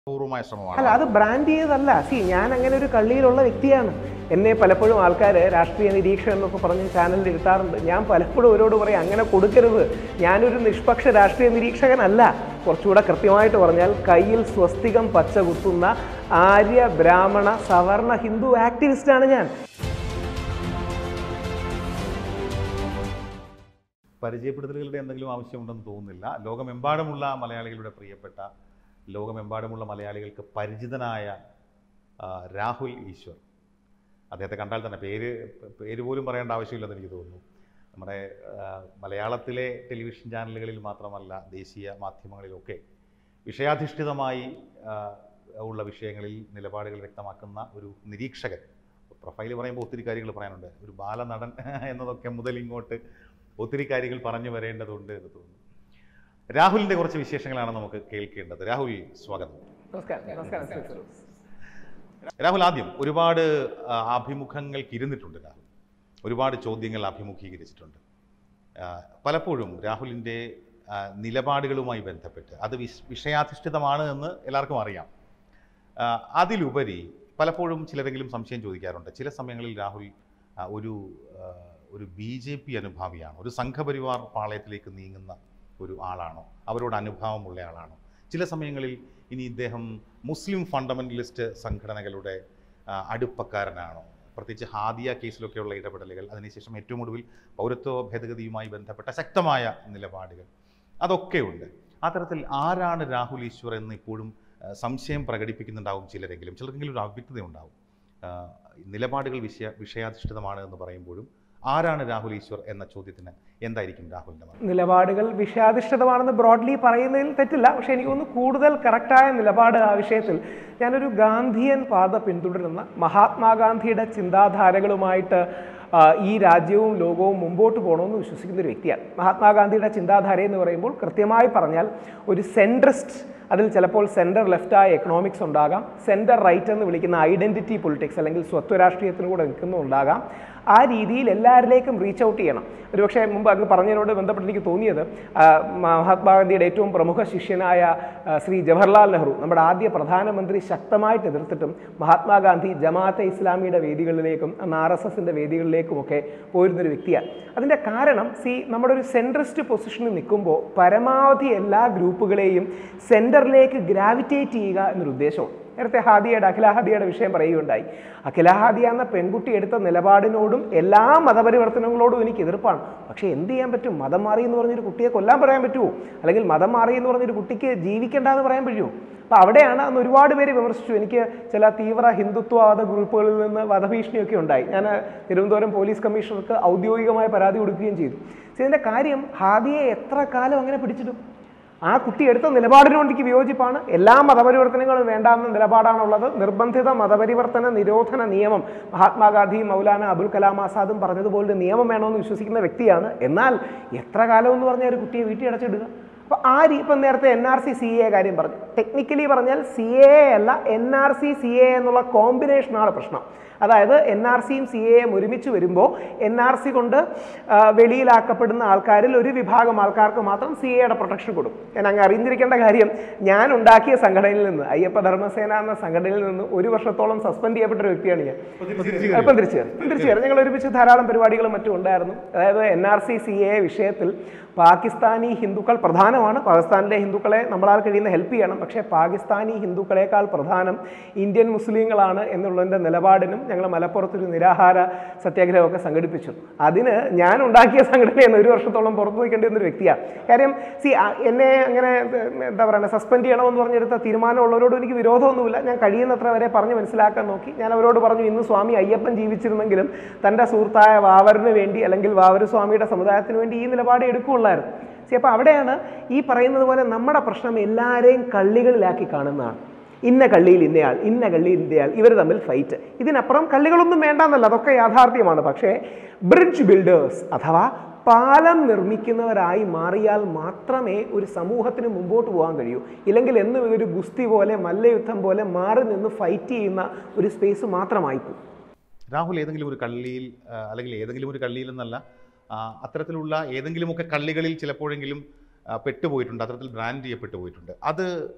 പൂർവമായ അല്ല ശ്രമമാണ് അത് ബ്രാൻഡ് ചെയ്തതല്ല സി ഞാൻ അങ്ങനെ ഒരു കള്ളിയിലുള്ള വ്യക്തിയാണ് എന്നെ പലപ്പോഴും ആൾക്കാർ രാഷ്ട്രീയ നിരീക്ഷകൻ എന്നൊക്കെ പറഞ്ഞ് ചാനലിൽ ഇരുത്താറുണ്ട് ഞാൻ പലപ്പോഴും അവരോട് പറയും അങ്ങനെ കൊടുക്കരുത് ഞാനൊരു നിഷ്പക്ഷ രാഷ്ട്രീയ നിരീക്ഷകനല്ല കുറച്ചുകൂടെ കൃത്യമായിട്ട് പറഞ്ഞാൽ കയ്യിൽ സ്വസ്തികം പച്ച കുത്തുന്ന ആര്യ ബ്രാഹ്മണ സവർണ ഹിന്ദു ആക്ടിവിസ്റ്റാണ് ഞാൻ പരിചയപ്പെടുത്തലുകളുടെ എന്തെങ്കിലും ആവശ്യമുണ്ടെന്ന് തോന്നുന്നില്ല ലോകമെമ്പാടുമുള്ള മലയാളികളുടെ പ്രിയപ്പെട്ട ലോകമെമ്പാടുമുള്ള മലയാളികൾക്ക് പരിചിതനായ ആ, രാഹുൽ ഈശ്വർ അദ്ദേഹത്തെ കണ്ടാൽ തന്നെ പേര് പേര് പോലും പറയേണ്ട ആവശ്യമില്ലെന്ന് എനിക്ക് തോന്നുന്നു നമ്മുടെ ആ, മലയാളത്തിലെ ടെലിവിഷൻ ചാനലുകളിൽ മാത്രമല്ല ദേശീയ മാധ്യമങ്ങളിലൊക്കെ വിഷയാധിഷ്ഠിതമായി ആ, ഉള്ള വിഷയങ്ങളിൽ നിലപാടുകൾ വ്യക്തമാക്കുന്ന ഒരു നിരീക്ഷകൻ പ്രൊഫൈൽ പറയുമ്പോൾ ഒത്തിരി കാര്യങ്ങൾ പറയാനുണ്ട് ഒരു ബാലനടൻ എന്നതൊക്കെ മുതൽ ഇങ്ങോട്ട് ഒത്തിരി കാര്യങ്ങൾ പറഞ്ഞു വരേണ്ടതുണ്ട് എന്ന് തോന്നുന്നു രാഹുലിൻ്റെ കുറച്ച് വിശേഷങ്ങളാണ് നമുക്ക് കേൾക്കേണ്ടത് രാഹുൽ സ്വാഗതം നമസ്കാരം നമസ്കാരം ശ്രീ സുരേഷ്. രാഹുൽ ആദ്യം ഒരുപാട് ആ, അഭിമുഖങ്ങൾക്ക് ഇരുന്നിട്ടുണ്ട് രാഹുൽ ഒരുപാട് ചോദ്യങ്ങൾ അഭിമുഖീകരിച്ചിട്ടുണ്ട് ആ, പലപ്പോഴും രാഹുലിൻ്റെ ആ, നിലപാടുകളുമായി ബന്ധപ്പെട്ട് അത് വിഷ- വിഷയാധിഷ്ഠിതമാണ് എന്ന് എല്ലാവർക്കും അറിയാം ആ, അതിലുപരി പലപ്പോഴും ചിലരെങ്കിലും സംശയം ചോദിക്കാറുണ്ട് ചില സമയങ്ങളിൽ രാഹുൽ ആ, ഒരു ആ, ഒരു ബി ജെ പി അനുഭാവിയാണോ ഒരു സംഘപരിവാർ പാളയത്തിലേക്ക് നീങ്ങുന്ന ഒരു ആളാണോ അവരോട് അനുഭാവമുള്ള ആളാണോ ചില സമയങ്ങളിൽ ഇനി ഇദ്ദേഹം മുസ്ലിം ഫണ്ടമെൻ്റലിസ്റ്റ് സംഘടനകളുടെ ആ, അടുപ്പക്കാരനാണോ പ്രത്യേകിച്ച് ഹാദിയ കേസിലൊക്കെയുള്ള ഇടപെടലുകൾ അതിനുശേഷം ഏറ്റവും ഒടുവിൽ പൗരത്വ ഭേദഗതിയുമായി ബന്ധപ്പെട്ട ശക്തമായ നിലപാടുകൾ അതൊക്കെയുണ്ട് ആ തരത്തിൽ ആരാണ് രാഹുൽ ഈശ്വർ എന്ന് ഇപ്പോഴും ആ, സംശയം പ്രകടിപ്പിക്കുന്നുണ്ടാവും ചിലരെങ്കിലും ചിലർക്കെങ്കിലും ഒരു അവ്യക്തത ഉണ്ടാവും ആ, നിലപാടുകൾ വിഷയ വിഷയാധിഷ്ഠിതമാണ് എന്ന് പറയുമ്പോഴും ആരാണ് രാഹുൽ ഈശ്വർ എന്ന ചോദ്യത്തിന് എന്തായിരിക്കും രാഹുലിൻ്റെ മറുപടി നിലപാടുകൾ വിഷയാധിഷ്ഠിതമാണെന്ന് ബ്രോഡ്ലി പറയുന്നതിൽ തെറ്റില്ല പക്ഷേ എനിക്ക് തോന്നുന്നു കൂടുതൽ കറക്റ്റായ നിലപാട് ആ വിഷയത്തിൽ ഞാനൊരു ഗാന്ധിയൻ പാത പിന്തുടരുന്ന മഹാത്മാഗാന്ധിയുടെ ചിന്താധാരകളുമായിട്ട് ആ, ഈ രാജ്യവും ലോകവും മുമ്പോട്ട് പോകണമെന്ന് വിശ്വസിക്കുന്ന ഒരു വ്യക്തിയാണ് മഹാത്മാഗാന്ധിയുടെ ചിന്താധാര എന്ന് പറയുമ്പോൾ കൃത്യമായി പറഞ്ഞാൽ ഒരു സെൻട്രിസ്റ്റ് അതിൽ ചിലപ്പോൾ സെൻറ്റർ ലെഫ്റ്റായ എക്കണോമിക്സ് ഉണ്ടാകാം സെൻറ്റർ റൈറ്റ് എന്ന് വിളിക്കുന്ന ഐഡൻറ്റിറ്റി പൊളിറ്റിക്സ് അല്ലെങ്കിൽ സ്വത്വ രാഷ്ട്രീയത്തിന് കൂടെ നിൽക്കുന്നുണ്ടാകാം ആ രീതിയിൽ എല്ലാവരിലേക്കും റീച്ച് ഔട്ട് ചെയ്യണം ഒരുപക്ഷെ മുമ്പ് അങ്ങ് പറഞ്ഞതിനോട് ബന്ധപ്പെട്ട് എനിക്ക് തോന്നിയത് ആ, മഹാത്മാഗാന്ധിയുടെ ഏറ്റവും പ്രമുഖ ശിഷ്യനായ ആ, ശ്രീ ജവഹർലാൽ നെഹ്റു നമ്മുടെ ആദ്യ പ്രധാനമന്ത്രി ശക്തമായിട്ട് എതിർത്തിട്ടും മഹാത്മാഗാന്ധി ജമാഅത്തെ ഇസ്ലാമിയുടെ വേദികളിലേക്കും അന്ന് ആർ എസ് എസിൻ്റെ വേദികളിലേക്കുമൊക്കെ പോയിരുന്നൊരു വ്യക്തിയാണ് അതിൻ്റെ കാരണം സി നമ്മുടെ ഒരു സെൻട്രിസ്റ്റ് പൊസിഷനിൽ നിൽക്കുമ്പോൾ പരമാവധി എല്ലാ ഗ്രൂപ്പുകളെയും സെൻറ്ററിലേക്ക് ഗ്രാവിറ്റേറ്റ് ചെയ്യുക എന്നൊരു ഉദ്ദേശമാണ് നേരത്തെ ഹാദിയയുടെ അഖില ഹാദിയയുടെ വിഷയം പറയുകയുണ്ടായി അഖില ഹാദിയ എന്ന പെൺകുട്ടി എടുത്ത നിലപാടിനോടും എല്ലാ മതപരിവർത്തനങ്ങളോടും എനിക്ക് എതിർപ്പാണ് പക്ഷേ എന്ത് ചെയ്യാൻ പറ്റും മതം മാറി എന്ന് പറഞ്ഞൊരു കുട്ടിയെ കൊല്ലാൻ പറയാൻ പറ്റുമോ അല്ലെങ്കിൽ മതം മാറി എന്ന് പറഞ്ഞൊരു കുട്ടിക്ക് ജീവിക്കേണ്ട എന്ന് പറയാൻ പറ്റുമോ അപ്പോൾ അവിടെയാണ് അന്ന് ഒരുപാട് പേര് വിമർശിച്ചു എനിക്ക് ചില തീവ്ര ഹിന്ദുത്വവാദ ഗ്രൂപ്പുകളിൽ നിന്ന് വധഭീഷണിയൊക്കെ ഉണ്ടായി ഞാൻ തിരുവനന്തപുരം പോലീസ് കമ്മീഷണർക്ക് ഔദ്യോഗികമായ പരാതി കൊടുക്കുകയും ചെയ്തു പക്ഷേ ഇതിൻ്റെ കാര്യം ഹാദിയെ എത്ര കാലം അങ്ങനെ പിടിച്ചിടും ആ കുട്ടി എടുത്ത നിലപാടിനോട് എനിക്ക് വിയോജിപ്പാണ് എല്ലാ മതപരിവർത്തനങ്ങളും വേണ്ടാന്ന നിലപാടാണുള്ളത് നിർബന്ധിത മതപരിവർത്തന നിരോധന നിയമം മഹാത്മാഗാന്ധിയും മൗലാന അബുൽ കലാം ആസാദും പറഞ്ഞതുപോലെ നിയമം വേണമെന്ന് വിശ്വസിക്കുന്ന വ്യക്തിയാണ് എന്നാൽ എത്ര കാലം എന്ന് പറഞ്ഞാൽ ഒരു കുട്ടിയെ വീട്ടിൽ അടച്ചിടുക അപ്പോൾ ആ രീ ഇപ്പം നേരത്തെ N R C C A കാര്യം പറഞ്ഞു ടെക്നിക്കലി പറഞ്ഞാൽ സി എ അല്ല N R C C A എന്നുള്ള കോമ്പിനേഷനാണ് പ്രശ്നം അതായത് എൻ ആർ സിയും സി എയും ഒരുമിച്ച് വരുമ്പോൾ എൻ ആർ സി കൊണ്ട് ആ, വെളിയിലാക്കപ്പെടുന്ന ആൾക്കാരിൽ ഒരു വിഭാഗം ആൾക്കാർക്ക് മാത്രം സി എയുടെ പ്രൊട്ടക്ഷൻ കൊടുക്കും ഞാൻ അങ്ങ് അറിഞ്ഞിരിക്കേണ്ട കാര്യം ഞാൻ ഉണ്ടാക്കിയ സംഘടനയിൽ നിന്ന് അയ്യപ്പ ധർമ്മസേന എന്ന സംഘടനയിൽ നിന്ന് ഒരു വർഷത്തോളം സസ്പെൻഡ് ചെയ്യപ്പെട്ട ഒരു വ്യക്തിയാണ് ഞാൻ ഇപ്പം തിരിച്ചു കയറി തിരിച്ചു കയറി ഞങ്ങൾ ഒരുമിച്ച് ധാരാളം പരിപാടികളും മറ്റും ഉണ്ടായിരുന്നു അതായത് N R C C A വിഷയത്തിൽ പാകിസ്ഥാനി ഹിന്ദുക്കൾ പ്രധാനമാണ് പാകിസ്ഥാനിലെ ഹിന്ദുക്കളെ നമ്മളാൽ കഴിയുന്ന ഹെൽപ്പ് ചെയ്യണം പക്ഷേ പാകിസ്ഥാനി ഹിന്ദുക്കളെക്കാൾ പ്രധാനം ഇന്ത്യൻ മുസ്ലിങ്ങളാണ് എന്നുള്ളതിൻ്റെ നിലപാടിനും ഞങ്ങൾ മലപ്പുറത്തൊരു നിരാഹാര സത്യാഗ്രഹമൊക്കെ സംഘടിപ്പിച്ചു അതിന് ഞാൻ ഉണ്ടാക്കിയ സംഘടനയിൽ നിന്ന് ഒരു വർഷത്തോളം പുറത്തു നിൽക്കേണ്ടി വന്നൊരു വ്യക്തിയാണ് കാര്യം സി എന്നെ അങ്ങനെ ഏഹ്, എന്താ പറയുക സസ്പെൻഡ് ചെയ്യണമെന്ന് പറഞ്ഞെടുത്ത തീരുമാനമുള്ളവരോട് എനിക്ക് വിരോധമൊന്നുമില്ല ഞാൻ കഴിയുന്നത്ര വരെ പറഞ്ഞ് മനസ്സിലാക്കാൻ നോക്കി ഞാൻ അവരോട് പറഞ്ഞു ഇന്ന് സ്വാമി അയ്യപ്പൻ ജീവിച്ചിരുന്നെങ്കിലും തൻ്റെ സുഹൃത്തായ വാവറിന് വേണ്ടി അല്ലെങ്കിൽ വാവര് സ്വാമിയുടെ സമുദായത്തിന് വേണ്ടി ഈ നിലപാട് എടുക്കുകയുള്ളായിരുന്നു സി അപ്പോൾ അവിടെയാണ് ഈ പറയുന്നത് പോലെ നമ്മുടെ പ്രശ്നം എല്ലാവരെയും കള്ളികളിലാക്കി കാണുന്നതാണ് ഇന്ന കള്ളിയിൽ ഇന്നയാൾ ഇന്ന കള്ളിയിൽ ഇന്നയാൾ ഇവർ തമ്മിൽ ഫൈറ്റ് ഇതിനപ്പുറം കള്ളികളൊന്നും വേണ്ടെന്നല്ല അതൊക്കെ യാഥാർത്ഥ്യമാണ് പക്ഷേ ബ്രിഡ്ജ് ബിൽഡേഴ്സ് അഥവാ പാലം നിർമ്മിക്കുന്നവരായി മാറിയാൽ മാത്രമേ ഒരു സമൂഹത്തിന് മുമ്പോട്ട് പോകാൻ കഴിയൂ ഇല്ലെങ്കിൽ എന്നും ഇതൊരു ഗുസ്തി പോലെ മല്ലയുദ്ധം പോലെ മാറി നിന്ന് ഫൈറ്റ് ചെയ്യുന്ന ഒരു സ്പേസ് മാത്രമായി പോകും രാഹുൽ ഏതെങ്കിലും ഒരു കള്ളിയിൽ ആ, അല്ലെങ്കിൽ ഏതെങ്കിലും ഒരു കള്ളിയിൽ എന്നല്ല ആ, അത്തരത്തിലുള്ള ഏതെങ്കിലുമൊക്കെ കള്ളികളിൽ ചിലപ്പോഴെങ്കിലും ആ, പെട്ടുപോയിട്ടുണ്ട് അത്തരത്തിൽ ബ്രാൻഡ് ചെയ്യപ്പെട്ടു പോയിട്ടുണ്ട് അത്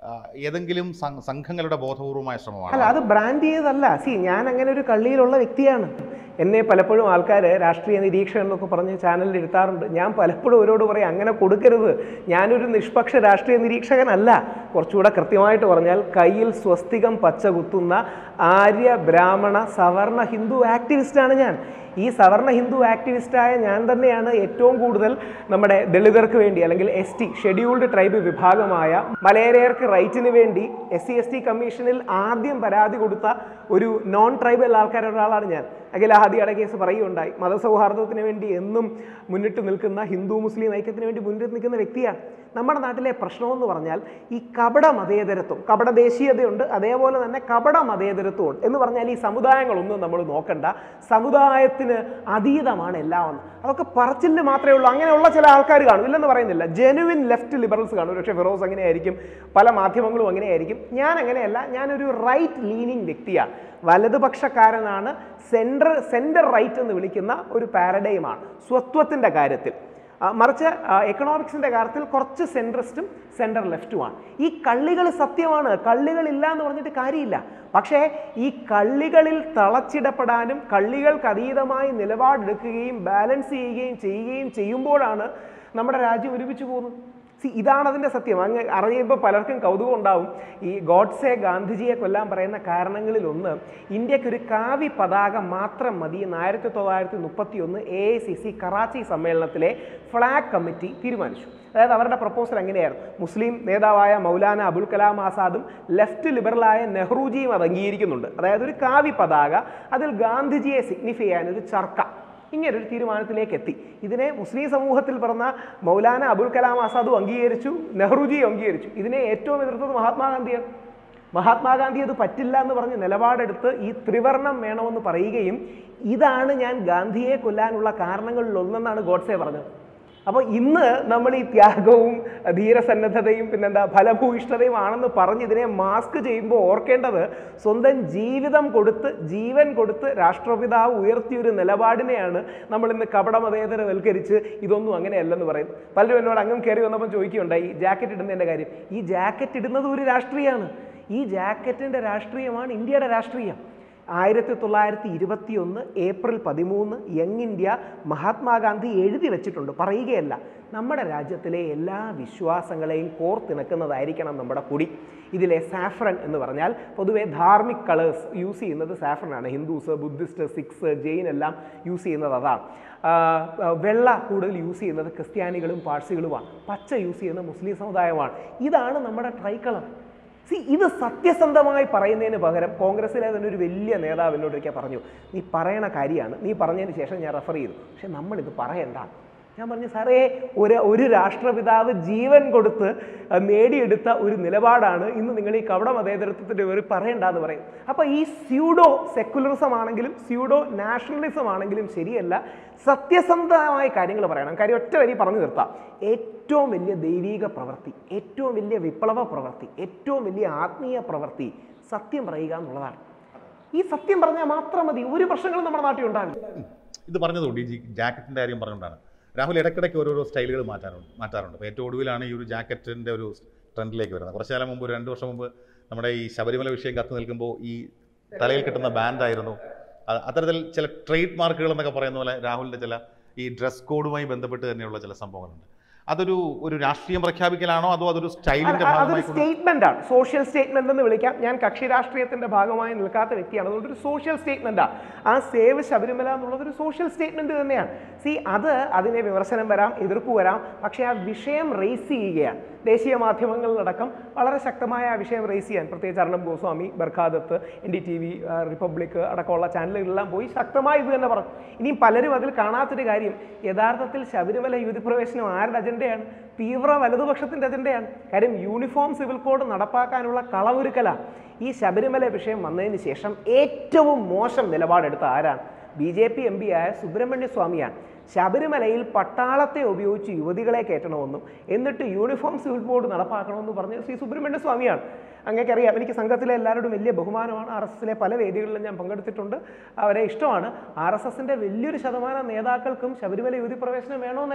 ആ, ഏതെങ്കിലും സം- സംഘങ്ങളുടെ ബോധപൂർവമായ ശ്രമമാണ് അല്ല അത് ബ്രാൻഡ് ചെയ്തതല്ല സി ഞാൻ അങ്ങനെ ഒരു കള്ളിയിലുള്ള വ്യക്തിയാണ് എന്നെ പലപ്പോഴും ആൾക്കാർ രാഷ്ട്രീയ നിരീക്ഷകൻ എന്നൊക്കെ പറഞ്ഞ് ചാനലിൽ ഇരുത്താറുണ്ട് ഞാൻ പലപ്പോഴും അവരോട് പറയും അങ്ങനെ കൊടുക്കരുത് ഞാനൊരു നിഷ്പക്ഷ രാഷ്ട്രീയ നിരീക്ഷകനല്ല കുറച്ചുകൂടെ കൃത്യമായിട്ട് പറഞ്ഞാൽ കയ്യിൽ സ്വസ്തികം പച്ച കുത്തുന്ന ആര്യ ബ്രാഹ്മണ സവർണ ഹിന്ദു ആക്ടിവിസ്റ്റാണ് ഞാൻ ഈ സവർണ ഹിന്ദു ആക്ടിവിസ്റ്റായ ഞാൻ തന്നെയാണ് ഏറ്റവും കൂടുതൽ നമ്മുടെ ദളിതർക്ക് വേണ്ടി അല്ലെങ്കിൽ എസ് ടി ഷെഡ്യൂൾഡ് ട്രൈബ് വിഭാഗമായ മലയരയർക്ക് റൈറ്റിന് വേണ്ടി എസ് സി എസ് ടി കമ്മീഷനിൽ ആദ്യം പരാതി കൊടുത്ത ഒരു നോൺ ട്രൈബൽ ആൾക്കാരുടെ ഒരാളാണ് ഞാൻ അഖിലാഹാദിയുടെ കേസ് പറയുകയുണ്ടായി മതസൗഹാർദ്ദത്തിന് വേണ്ടി എന്നും മുന്നിട്ട് നിൽക്കുന്ന ഹിന്ദു മുസ്ലിം ഐക്യത്തിന് വേണ്ടി മുന്നിട്ട് നിൽക്കുന്ന വ്യക്തിയാണ് നമ്മുടെ നാട്ടിലെ പ്രശ്നമെന്ന് പറഞ്ഞാൽ ഈ കപട മതേതരത്വം കപട ദേശീയതയുണ്ട് അതേപോലെ തന്നെ കപട മതേതരത്വമുണ്ട് എന്ന് പറഞ്ഞാൽ ഈ സമുദായങ്ങളൊന്നും നമ്മൾ നോക്കണ്ട സമുദായത്തിന് അതീതമാണ് എല്ലാം എന്ന് അതൊക്കെ പറച്ചിലിന് മാത്രമേ ഉള്ളൂ അങ്ങനെയുള്ള ചില ആൾക്കാർ കാണും ഇല്ലെന്ന് പറയുന്നില്ല ജെനുവിൻ ലെഫ്റ്റ് ലിബറൽസ് കാണും പക്ഷേ ഫിറോസ് അങ്ങനെയായിരിക്കും പല മാധ്യമങ്ങളും അങ്ങനെയായിരിക്കും ഞാൻ അങ്ങനെയല്ല ഞാനൊരു റൈറ്റ് ലീനിങ് വ്യക്തിയാണ് വലതുപക്ഷക്കാരനാണ് സെൻറ്റർ സെൻറ്റർ റൈറ്റ് എന്ന് വിളിക്കുന്ന ഒരു പാരഡൈമാണ് സ്വത്വത്തിൻ്റെ കാര്യത്തിൽ ആ, മറിച്ച് എക്കണോമിക്സിൻ്റെ കാര്യത്തിൽ കുറച്ച് സെൻട്രിസ്റ്റും സെൻറ്റർ ലെഫ്റ്റുമാണ് ഈ കള്ളികൾ സത്യമാണ് കള്ളികൾ ഇല്ല എന്ന് പറഞ്ഞിട്ട് കാര്യമില്ല പക്ഷേ ഈ കള്ളികളിൽ തളച്ചിടപ്പെടാനും കള്ളികൾക്ക് അതീതമായി നിലപാടെടുക്കുകയും ബാലൻസ് ചെയ്യുകയും ചെയ്യുകയും ചെയ്യുമ്പോഴാണ് നമ്മുടെ രാജ്യം ഒരുമിച്ച് പോകുന്നത് സി ഇതാണ് അതിൻ്റെ സത്യം അങ്ങ് അറിയുമ്പോൾ പലർക്കും കൗതുകം ഉണ്ടാവും ഈ ഗോഡ്സെ ഗാന്ധിജിയെ കൊല്ലാൻ പറയുന്ന കാരണങ്ങളിൽ ഒന്ന് ഇന്ത്യക്കൊരു കാവി പതാക മാത്രം മതി എന്ന് ആയിരത്തി തൊള്ളായിരത്തി മുപ്പത്തി ഒന്ന് A I C C Karachi സമ്മേളനത്തിലെ ഫ്ലാഗ് കമ്മിറ്റി തീരുമാനിച്ചു അതായത് അവരുടെ പ്രപ്പോസൽ എങ്ങനെയായിരുന്നു മുസ്ലിം നേതാവായ മൗലാന അബുൽ കലാം ആസാദും ലെഫ്റ്റ് ലിബറലായ നെഹ്റുജിയും അത് അംഗീകരിക്കുന്നുണ്ട് അതായത് ഒരു കാവി പതാക അതിൽ ഗാന്ധിജിയെ സിഗ്നിഫൈ ചെയ്യാൻ ഒരു ചർക്ക ഇങ്ങനെ ഒരു തീരുമാനത്തിലേക്ക് എത്തി ഇതിനെ മുസ്ലിം സമൂഹത്തിൽ പറഞ്ഞ മൗലാന അബുൽ കലാം ആസാദും അംഗീകരിച്ചു നെഹ്റുജിയും അംഗീകരിച്ചു ഇതിനെ ഏറ്റവും എതിർത്തത് മഹാത്മാഗാന്ധിയാണ് മഹാത്മാഗാന്ധി അത് പറ്റില്ല എന്ന് പറഞ്ഞ് നിലപാടെടുത്ത് ഈ ത്രിവർണം വേണമെന്ന് പറയുകയും ഇതാണ് ഞാൻ ഗാന്ധിയെ കൊല്ലാനുള്ള കാരണങ്ങളിൽ ഒന്നെന്നാണ് ഗോഡ്സെ പറഞ്ഞത് അപ്പോൾ ഇന്ന് നമ്മൾ ഈ ത്യാഗവും ധീരസന്നദ്ധതയും പിന്നെന്താ ഫലഭൂയിഷ്ഠതയും ആണെന്ന് പറഞ്ഞ് ഇതിനെ മാസ്ക് ചെയ്യുമ്പോൾ ഓർക്കേണ്ടത് സ്വന്തം ജീവിതം കൊടുത്ത് ജീവൻ കൊടുത്ത് രാഷ്ട്രപിതാവ് ഉയർത്തിയൊരു നിലപാടിനെയാണ് നമ്മൾ ഇന്ന് കപടമതേതരവൽക്കരിച്ച് ഇതൊന്നും അങ്ങനെയല്ലെന്ന് പറയും പലരും എന്നോട് അങ്ങും കയറി വന്നപ്പോൾ ചോദിക്കുകയുണ്ടായി ഈ ജാക്കറ്റ് ഇടുന്നതിൻ്റെ കാര്യം ഈ ജാക്കറ്റ് ഇടുന്നത് ഒരു രാഷ്ട്രീയമാണ് ഈ ജാക്കറ്റിൻ്റെ രാഷ്ട്രീയമാണ് ഇന്ത്യയുടെ രാഷ്ട്രീയം ആയിരത്തി തൊള്ളായിരത്തി ഇരുപത്തി ഒന്ന് ഏപ്രിൽ പതിമൂന്ന് യങ് ഇന്ത്യ മഹാത്മാഗാന്ധി എഴുതി വെച്ചിട്ടുണ്ട് പറയുകയല്ല നമ്മുടെ രാജ്യത്തിലെ എല്ലാ വിശ്വാസങ്ങളെയും കോർത്തിണക്കുന്നതായിരിക്കണം നമ്മുടെ കൊടി ഇതിലെ സാഫ്രൻ എന്ന് പറഞ്ഞാൽ പൊതുവെ ധാർമ്മിക് കളേഴ്സ് യൂസ് ചെയ്യുന്നത് സാഫ്രനാണ് ഹിന്ദുസ് ബുദ്ധിസ്റ്റ് സിഖ്സ് ജെയിൻ എല്ലാം യൂസ് ചെയ്യുന്നത് അതാണ് ആ, ആ, വെള്ള കൂടുതൽ യൂസ് ചെയ്യുന്നത് ക്രിസ്ത്യാനികളും പാഴ്സികളുമാണ് പച്ച യൂസ് ചെയ്യുന്നത് മുസ്ലിം സമുദായമാണ് ഇതാണ് നമ്മുടെ ട്രൈക്കളർ സി ഇത് സത്യസന്ധമായി പറയുന്നതിന് പകരം കോൺഗ്രസ്സിലെ തന്നെ ഒരു വലിയ നേതാവ് എന്നോട് ഒരിക്കൽ പറഞ്ഞു നീ പറയണ കാര്യമാണ് നീ പറഞ്ഞതിന് ശേഷം ഞാൻ റെഫർ ചെയ്തു പക്ഷെ നമ്മളിത് പറയണ്ട ഞാൻ പറഞ്ഞു സാറേ ഒരു ഒരു രാഷ്ട്രപിതാവ് ജീവൻ കൊടുത്ത് അഹ് നേടിയെടുത്ത ഒരു നിലപാടാണ് ഇന്ന് നിങ്ങൾ ഈ കവട മതേതരത്വത്തിൻ്റെ ഒരു പറയണ്ടെന്ന് പറയും അപ്പോൾ ഈ സ്യൂഡോ സെക്കുലറിസം ആണെങ്കിലും സ്യൂഡോ നാഷണലിസം ആണെങ്കിലും ശരിയല്ല സത്യസന്ധമായ കാര്യങ്ങൾ പറയണം കാര്യം ഒറ്റ വരി പറഞ്ഞു നിർത്താം ഏറ്റവും വലിയ ദൈവീക പ്രവൃത്തി ഏറ്റവും വലിയ വിപ്ലവ പ്രവൃത്തി ഏറ്റവും വലിയ ആത്മീയ പ്രവൃത്തി സത്യം പറയുക എന്നുള്ളതാണ് ഈ സത്യം പറഞ്ഞാൽ മാത്രം മതി ഒരു പ്രശ്നങ്ങളും നമ്മുടെ നാട്ടിൽ ഉണ്ടാവില്ല ഇത് പറഞ്ഞതുകൊണ്ട് ഈ ജാക്കറ്റിൻ്റെ കാര്യം പറഞ്ഞുകൊണ്ടാണ് രാഹുൽ ഇടയ്ക്കിടയ്ക്ക് ഓരോരോ സ്റ്റൈലുകൾ മാറ്റാറുണ്ട് മാറ്റാറുണ്ട് അപ്പോൾ ഏറ്റവും ഒടുവിലാണ് ഈ ഒരു ജാക്കറ്റിൻ്റെ ഒരു ട്രെൻഡിലേക്ക് വരുന്നത് കുറച്ച് കാലം മുമ്പ് ഒരു രണ്ട് വർഷം മുമ്പ് നമ്മുടെ ഈ ശബരിമല വിഷയം കത്ത് നിൽക്കുമ്പോൾ ഈ തലയിൽ കിട്ടുന്ന ബാൻഡായിരുന്നു അ- അത്തരത്തിൽ ചില ട്രേഡ് മാർക്കുകൾ എന്നൊക്കെ പറയുന്ന പോലെ രാഹുലിൻ്റെ ചില ഈ ഡ്രസ് കോഡുമായി ബന്ധപ്പെട്ട് തന്നെയുള്ള ചില സംഭവങ്ങളുണ്ട് അതൊരു ഒരു രാഷ്ട്രീയം പ്രഖ്യാപിക്കലാണോ അതോ അതൊരു സ്റ്റൈലിൻ്റെ അതൊരു ഭാഗമായി കൊണ്ട് സ്റ്റേറ്റ്മെന്റ് ആണ് സോഷ്യൽ സ്റ്റേറ്റ്മെന്റ് എന്ന് വിളിക്കാം ഞാൻ കക്ഷി രാഷ്ട്രീയത്തിന്റെ ഭാഗമായി നിൽക്കാത്ത വ്യക്തിയാണ് അതുകൊണ്ട് ഒരു സോഷ്യൽ സ്റ്റേറ്റ്മെന്റാണ് ആ സേവ് ശബരിമല എന്നുള്ളത് ഒരു സോഷ്യൽ സ്റ്റേറ്റ്മെന്റ് തന്നെയാണ് സി അത് അതിനെ വിമർശനം വരാം എതിർപ്പ് വരാം പക്ഷേ ആ വിഷയം റേസ് ചെയ്യുകയാണ് ദേശീയ മാധ്യമങ്ങളിലടക്കം വളരെ ശക്തമായ ആ വിഷയം റേസ് ചെയ്യാൻ പ്രത്യേകിച്ച് Arnab Goswami Barkha Dutt N D T V Republic അടക്കമുള്ള ചാനലുകളെല്ലാം പോയി ശക്തമായി ഇത് തന്നെ പറഞ്ഞു ഇനിയും പലരും അതിൽ കാണാത്തൊരു കാര്യം യഥാർത്ഥത്തിൽ ശബരിമല യുവതി പ്രവേശനം ആരുടെ അജണ്ടയാണ് തീവ്ര വലതുപക്ഷത്തിൻ്റെ അജണ്ടയാണ് കാര്യം യൂണിഫോം സിവിൽ കോഡ് നടപ്പാക്കാനുള്ള കളവൊരുക്കലാണ് ഈ ശബരിമല വിഷയം വന്നതിന് ശേഷം ഏറ്റവും മോശം നിലപാടെടുത്ത ആരാണ് B J P M P ആയ സുബ്രഹ്മണ്യ സ്വാമിയാണ് ശബരിമലയിൽ പട്ടാളത്തെ ഉപയോഗിച്ച് യുവതികളെ കയറ്റണമെന്നും എന്നിട്ട് യൂണിഫോം സിവിൽ കോഡ് നടപ്പാക്കണമെന്ന് പറഞ്ഞ് ശ്രീ സുബ്രഹ്മണ്യ സ്വാമിയാണ് അങ്ങേക്കറിയാം എനിക്ക് സംഘത്തിലെ എല്ലാവരോടും വലിയ ബഹുമാനമാണ് ആർ എസ് എസിലെ പല വേദികളിലും ഞാൻ പങ്കെടുത്തിട്ടുണ്ട് അവരെ ഇഷ്ടമാണ് ആർ എസ് എസിൻ്റെ വലിയൊരു ശതമാനം നേതാക്കൾക്കും ശബരിമല യുവതി പ്രവേശനം വേണമെന്നായിരുന്നു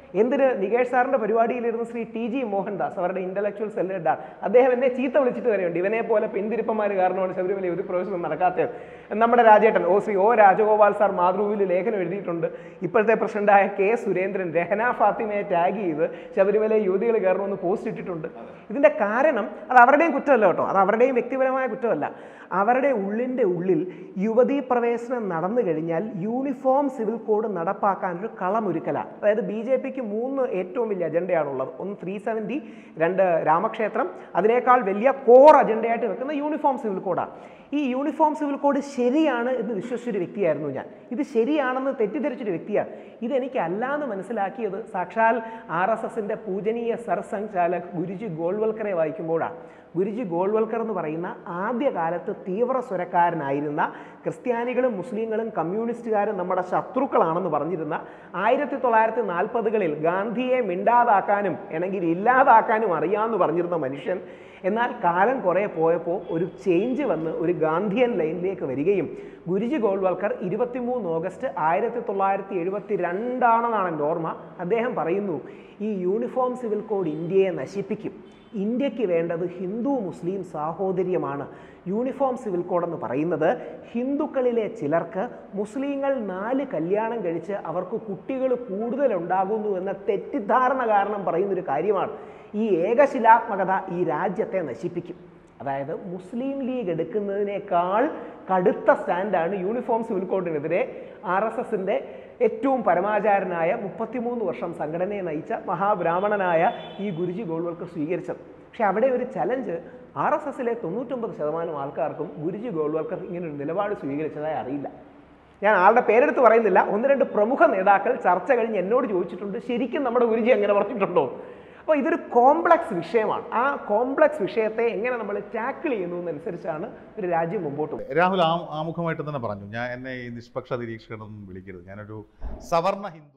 എന്തിന് നികേഷ് സാറിന്റെ പരിപാടിയിലിരുന്ന് ശ്രീ ടി ജി മോഹൻദാസ് അവരുടെ ഇന്റലക്ച്വൽ സെൽ ഹെഡാണ് അദ്ദേഹം എന്നെ ചീത്ത വിളിച്ചിട്ട് വരെയുണ്ട് ഇവനെ പോലെ പിന്തിരിപ്പന്മാർ കാരണമാണ് ശബരിമല യുദ്ധ പ്രവേശനം നടക്കാത്തത് നമ്മുടെ രാജേട്ടൻ O Shri O Rajagopal sir മാതൃഭൂമിയിൽ ലേഖനം എഴുതിയിട്ടുണ്ട് ഇപ്പോഴത്തെ പ്രസിഡന്റായ കെ സുരേന്ദ്രൻ രഹന ഫാത്തിമയെ ടാഗ് ചെയ്ത് ശബരിമല യുവതികൾ കയറണമെന്ന് പോസ്റ്റ് ഇട്ടിട്ടുണ്ട് ഇതിന്റെ കാരണം അത് അവരുടെയും കുറ്റമല്ല കേട്ടോ അത് അവരുടെയും വ്യക്തിപരമായ കുറ്റമല്ല അവരുടെ ഉള്ളിൻ്റെ ഉള്ളിൽ യുവതീ പ്രവേശനം നടന്നു കഴിഞ്ഞാൽ യൂണിഫോം സിവിൽ കോഡ് നടപ്പാക്കാനൊരു കളമൊരുക്കലാണ് അതായത് ബി ജെ പിക്ക് മൂന്ന് ഏറ്റവും വലിയ അജണ്ടയാണുള്ളത് ഒന്ന് ത്രീ സെവൻറ്റി രണ്ട് രാമക്ഷേത്രം അതിനേക്കാൾ വലിയ കോർ അജണ്ടയായിട്ട് വെക്കുന്ന യൂണിഫോം സിവിൽ കോഡാണ് ഈ യൂണിഫോം സിവിൽ കോഡ് ശരിയാണ് എന്ന് വിശ്വസിച്ചൊരു വ്യക്തിയായിരുന്നു ഞാൻ ഇത് ശരിയാണെന്ന് തെറ്റിദ്ധരിച്ചൊരു വ്യക്തിയാണ് ഇതെനിക്ക് അല്ലാന്ന് മനസ്സിലാക്കിയത് സാക്ഷാൽ ആർ എസ് എസിൻ്റെ പൂജനീയ സർസംഘ് ചാലക് ഗുരുജി ഗോൾവൽക്കറെ വായിക്കുമ്പോഴാണ് ഗുരുജി ഗോൾവൽക്കർ എന്ന് പറയുന്ന ആദ്യകാലത്ത് തീവ്ര സ്വരക്കാരനായിരുന്ന ക്രിസ്ത്യാനികളും മുസ്ലിങ്ങളും കമ്മ്യൂണിസ്റ്റുകാരും നമ്മുടെ ശത്രുക്കളാണെന്ന് പറഞ്ഞിരുന്ന ആയിരത്തി തൊള്ളായിരത്തി നാൽപ്പതുകളിൽ ഗാന്ധിയെ മിണ്ടാതാക്കാനും അല്ലെങ്കിൽ ഇല്ലാതാക്കാനും അറിയാമെന്ന് പറഞ്ഞിരുന്ന മനുഷ്യൻ എന്നാൽ കാലം കുറേ പോയപ്പോൾ ഒരു ചേഞ്ച് വന്ന് ഒരു ഗാന്ധിയൻ ലൈനിലേക്ക് വരികയും ഗുരുജി ഗോൾവൽക്കർ ഇരുപത്തിമൂന്ന് ഓഗസ്റ്റ് ആയിരത്തി തൊള്ളായിരത്തി എഴുപത്തി രണ്ടാണെന്നാണ് എൻ്റെ ഓർമ്മ അദ്ദേഹം പറയുന്നു ഈ യൂണിഫോം സിവിൽ കോഡ് ഇന്ത്യയെ നശിപ്പിക്കും ഇന്ത്യക്ക് വേണ്ടത് ഹിന്ദു മുസ്ലിം സാഹോദര്യമാണ് യൂണിഫോം സിവിൽ കോഡ് എന്ന് പറയുന്നത് ഹിന്ദുക്കളിലെ ചിലർക്ക് മുസ്ലിങ്ങൾ നാല് കല്യാണം കഴിച്ച് അവർക്ക് കുട്ടികൾ കൂടുതലുണ്ടാകുന്നു എന്ന തെറ്റിദ്ധാരണ കാരണം പറയുന്നൊരു കാര്യമാണ് ഈ ഏകശിലാത്മകത ഈ രാജ്യത്തെ നശിപ്പിക്കും അതായത് മുസ്ലിം ലീഗ് എടുക്കുന്നതിനേക്കാൾ കടുത്ത സ്റ്റാൻഡാണ് യൂണിഫോം സിവിൽ കോഡിനെതിരെ ആർ എസ് എസിൻ്റെ ഏറ്റവും പരമാചാരനായ മുപ്പത്തിമൂന്ന് വർഷം സംഘടനയെ നയിച്ച മഹാബ്രാഹ്മണനായ ഈ ഗുരുജി ഗോൾവൽക്കർ സ്വീകരിച്ചത് പക്ഷെ അവിടെ ഒരു ചലഞ്ച് ആർ എസ് എസിലെ തൊണ്ണൂറ്റൊമ്പത് ശതമാനം ആൾക്കാർക്കും ഗുരുജി ഗോൾവൽക്കർ ഇങ്ങനൊരു നിലപാട് സ്വീകരിച്ചതായി അറിയില്ല ഞാൻ ആളുടെ പേരെടുത്ത് പറയുന്നില്ല ഒന്ന് രണ്ട് പ്രമുഖ നേതാക്കൾ ചർച്ച കഴിഞ്ഞ് എന്നോട് ചോദിച്ചിട്ടുണ്ട് ശരിക്കും നമ്മുടെ ഗുരുജി അങ്ങനെ പറഞ്ഞിട്ടുണ്ടോ അപ്പോൾ ഇതൊരു കോംപ്ലക്സ് വിഷയമാണ് ആ കോംപ്ലക്സ് വിഷയത്തെ എങ്ങനെ നമ്മൾ ടാക്കിൾ ചെയ്യുന്നു എന്നനുസരിച്ചാണ് ഒരു രാജ്യം മുമ്പോട്ട് പോകുന്നത് രാഹുൽ ആ ആമുഖമായിട്ട് തന്നെ പറഞ്ഞു ഞാൻ എന്നെ ഈ നിഷ്പക്ഷ നിരീക്ഷകനൊന്നും വിളിക്കരുത് ഞാനൊരു സവർണ ഹിന്ദു